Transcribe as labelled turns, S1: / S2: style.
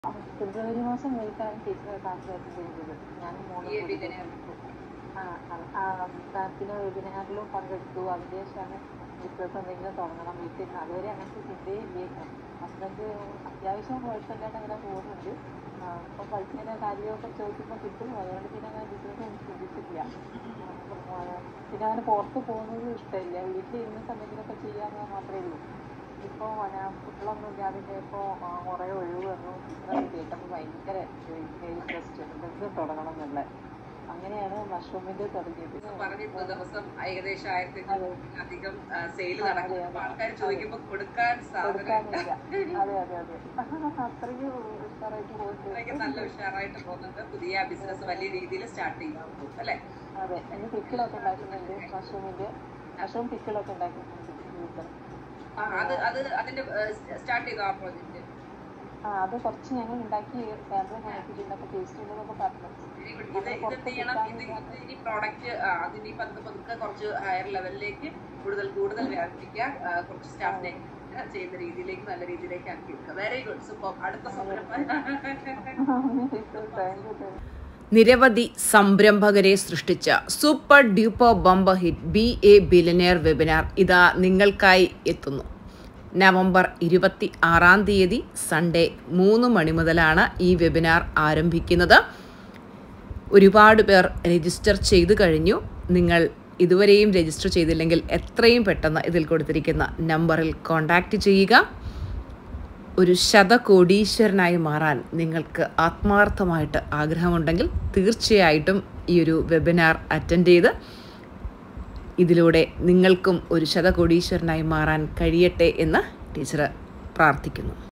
S1: ഫെബ്രുവരി മാസം കഴിക്കാൻ ടീച്ചറെ ട്രാൻസ്ലേറ്റ് ചെയ്തത് ഞാനും മോളും
S2: ഈ
S1: കൂടി
S2: webinar.
S1: ആ ആ, ആ പിന്നെ വെബിനാറിലും പങ്കെടുത്തു അതിന് ശേഷമാണ് ബിസിനസ് എന്തെങ്കിലും തുടങ്ങണം വീട്ടിൽ നിന്ന് അതുവരെ അങ്ങനത്തെ ചിന്തയേ ഇല്ലായിരുന്നു ഹസ്ബൻഡ് അത്യാവശ്യം കുഴപ്പമില്ലാണ്ട് അങ്ങനെ പോകുന്നുണ്ട് ആ, ഇപ്പം പൈസയുടെ കാര്യമൊക്കെ ചോദിക്കുമ്പോൾ കിട്ടും അതുകൊണ്ട് പിന്നെ അങ്ങനെ ബിസിനസ് ഒന്നും ചിന്തിച്ചിട്ടില്ല ആ, പിന്നെ അങ്ങനെ പുറത്ത് പോകുന്നത് ഇഷ്ടമില്ല വീട്ടിലിരുന്നിട്ട് എന്തെങ്കിലുമൊക്കെ ചെയ്യാന്ന് മാത്രമേ ഉള്ളൂ ഇപ്പോൾ ഞാൻ കുട്ടികളൊന്നും ഇല്ലാതെ ഇപ്പോൾ കുറേ ഒഴിവ് വന്നു ഇത്രയും കേട്ടപ്പോൾ ഭയങ്കര ഇൻട്രസ്റ്റ് എന്തെങ്കിലും തുടങ്ങണം എന്നുള്ള അങ്ങനെയാണ് മഷ്റൂമിൻ്റെ തുടങ്ങിയത്
S2: പറഞ്ഞിരുന്നു ദിവസം ഏകദേശം ആയിരത്തി
S1: അതെ.
S2: അധികം സെയിൽ
S1: അതെ,
S2: നടക്കും
S1: അതെ.
S2: അപ്പൊ ആൾക്കാർ ചോദിക്കുമ്പോ കൊടുക്കാൻ സാധനം
S1: കൊടുക്കാനില്ല അതെ അതെ അതെ അത്രയ്ക്ക് ഉഷാറായിട്ട്
S2: അത്രയ്ക്ക്
S1: പോയിട്ട്
S2: നല്ല ഉഷാറായിട്ട് പോകുന്നുണ്ട് പുതിയ ബിസിനസ് വലിയ രീതിയിൽ സ്റ്റാർട്ട് ചെയ്യാൻ പോകും അല്ലെ
S1: അതെ ഇനി പിക്കിളൊക്കെ ഉണ്ടാക്കുന്നുണ്ട് മഷ്റൂമിൻ്റെ മഷ്റൂം പിക്കിളൊക്കെ ഉണ്ടാക്കുന്നുണ്ട് വീട്ടിൽ
S2: ആ, അത് അത് അതിന്റെ സ്റ്റാർട്ട് ചെയ്തു ആ പ്രോജക്റ്റ്
S1: ആ അത് കുറച്ച് ഞങ്ങൾ ഉണ്ടാക്കി സാമ്പിൾ നോക്കിയിട്ടുണ്ട് അപ്പോൾ ടേസ്റ്റ് ഉണ്ടെന്നൊക്കെ പറഞ്ഞു
S2: ഇത് ഇത് എന്ത് ചെയ്യണം ഇത് ഇത് ഇനി പ്രോഡക്റ്റ് അതിനി പതുക്കെ പതുക്കെ കുറച്ച് ഹയർ ലെവലിലേക്ക് കൂടുതൽ കൂടുതൽ വ്യാപിപ്പിക്കുക ആ, കുറച്ച് സ്റ്റാഫിനെ ചെയ്യുന്ന രീതിയിലേക്ക് നല്ല രീതിയിലേക്ക് ആക്കി എടുക്കുക വെരി ഗുഡ് സൂപ്പർ അടുത്ത സംരംഭം
S1: താങ്ക് യു താങ്ക് യു
S3: നിരവധി സംരംഭകരെ സൃഷ്ടിച്ച super duper bumper hit be a billionaire webinar ഇതാ നിങ്ങൾക്കായി എത്തുന്നു നവംബർ ഇരുപത്തി ആറാം തീയതി സൺഡേ മൂന്ന് മണി മുതലാണ് ഈ വെബിനാർ ആരംഭിക്കുന്നത് ഒരുപാട് പേർ രജിസ്റ്റർ ചെയ്തു കഴിഞ്ഞു നിങ്ങൾ ഇതുവരെയും രജിസ്റ്റർ ചെയ്തില്ലെങ്കിൽ എത്രയും പെട്ടെന്ന് ഇതിൽ കൊടുത്തിരിക്കുന്ന നമ്പറിൽ കോൺടാക്റ്റ് ചെയ്യുക ഒരു ശതകോടീശ്വരനായി മാറാൻ നിങ്ങൾക്ക് ആത്മാർത്ഥമായിട്ട് ആഗ്രഹമുണ്ടെങ്കിൽ തീർച്ചയായിട്ടും ഈ ഒരു വെബിനാർ അറ്റൻഡ് ചെയ്ത് ഇതിലൂടെ നിങ്ങൾക്കും ഒരു ശതകോടീശ്വരനായി മാറാൻ കഴിയട്ടെ എന്ന് ടീച്ചർ പ്രാർത്ഥിക്കുന്നു